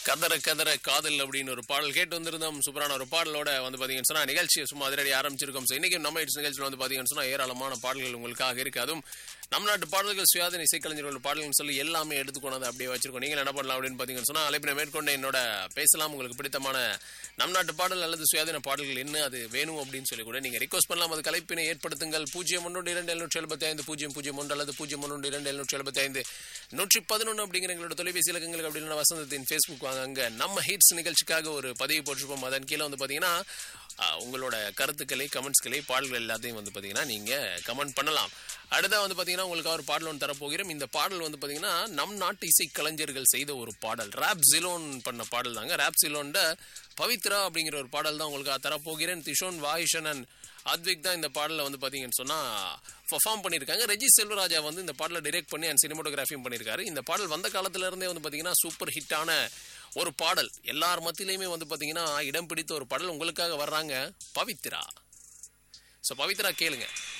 கதற கதற காதல் அப்படின்னு ஒரு பாடல் கேட்டு வந்திருந்தோம் சூப்பரான ஒரு பாடலோட வந்து பாத்தீங்கன்னு சொன்னா நிகழ்ச்சியை சும்மா அதிரடி ஆரம்பிச்சிருக்கோம் ஸோ இன்னைக்கு நம்ம இட்ஸ் நிகழ்ச்சியில் வந்து பாத்தீங்கன்னு சொன்னா ஏராளமான பாடல்கள் உங்களுக்காக இருக்கு அதுவும் நம் நாட்டு பாடல்கள் சுயாதீன இசைக்கலைஞர்கள் பாடல்கள் சொல்லி எல்லாமே எடுத்துக்கொண்டு அப்படியே வச்சிருக்கோம் நீங்கள் என்ன பண்ணலாம் அப்படின்னு பாத்தீங்கன்னு சொன்னா அழைப்பினை மேற்கொண்டு என்னோட பேசலாம் உங்களுக்கு பிடித்தமான நம் நாட்டு பாடல் அல்லது சுயாதீன பாடல்கள் என்ன அது வேணும் அப்படின்னு சொல்லி கூட நீங்க ரிக்வஸ்ட் பண்ணலாம் அது கலைப்பினை ஏற்படுத்துங்கள் பூஜ்ஜியம் ஒன்று இரண்டு எழுநூற்றி எழுபத்தி ஐந்து பூஜ்ஜியம் பூஜ்ஜியம் ஒன்று அல்லது பூஜ்ஜியம் ஒன்று இரண்டு எழுநூற்றி எழுபத்தி ஐந்து நூற்றி பதினொன்று அப்படிங்கிற எங்களோட தொலைபேசி இலக்கங்களுக்கு அப்படின்னு வசந்தத்தின் ஃபேஸ்புக் வாங்க அங்க நம்ம ஹிட்ஸ் நிகழ்ச்சிக்காக ஒரு பதிவு போட்டிருப்போம் அதன் கீழே வந்து பாத்தீங்கன்னா அஹ், உங்களோட கருத்துக்களை கமெண்ட்ஸ்களை பாடல்கள் எல்லாத்தையும் வந்து பாத்தீங்கன்னா நீங்க கமெண்ட் பண்ணலாம் அடுத்தா வந்து பாத்தீங்கன்னா உங்களுக்கு ஒரு பாடல் ஒன்று தரப்போகிறோம் இந்த பாடல் வந்து பாத்தீங்கன்னா நம் நாட்டு இசை கலைஞர்கள் செய்த ஒரு பாடல் ராப் ஜிலோன் பண்ண பாடல் தாங்க ராப் ஜிலோன்ட பவித்ரா அப்படிங்கிற ஒரு பாடல் தான் உங்களுக்கு தரப்போகிறேன் திஷோன் வாயுஷனன் அத்விக் தான் இந்த பாடலை வந்து பாத்தீங்கன்னு சொன்னா பெர்ஃபார்ம் பண்ணியிருக்காங்க ரெஜி செல்வராஜா வந்து இந்த பாடலை டைரக்ட் பண்ணி அண்ட் சினிமோட்டோகிராஃபியும் பண்ணியிருக்காரு இந்த பாடல் வந்த காலத்துல இருந்தே வந்து பாத்தீங்கன்னா சூப்பர் ஹிட்டான ஒரு பாடல் எல்லார் மத்தியிலையுமே வந்து பாத்தீங்கன்னா இடம் பிடித்த ஒரு பாடல் உங்களுக்காக வர்றாங்க பவித்ரா ஸோ பவித்ரா கேளுங்க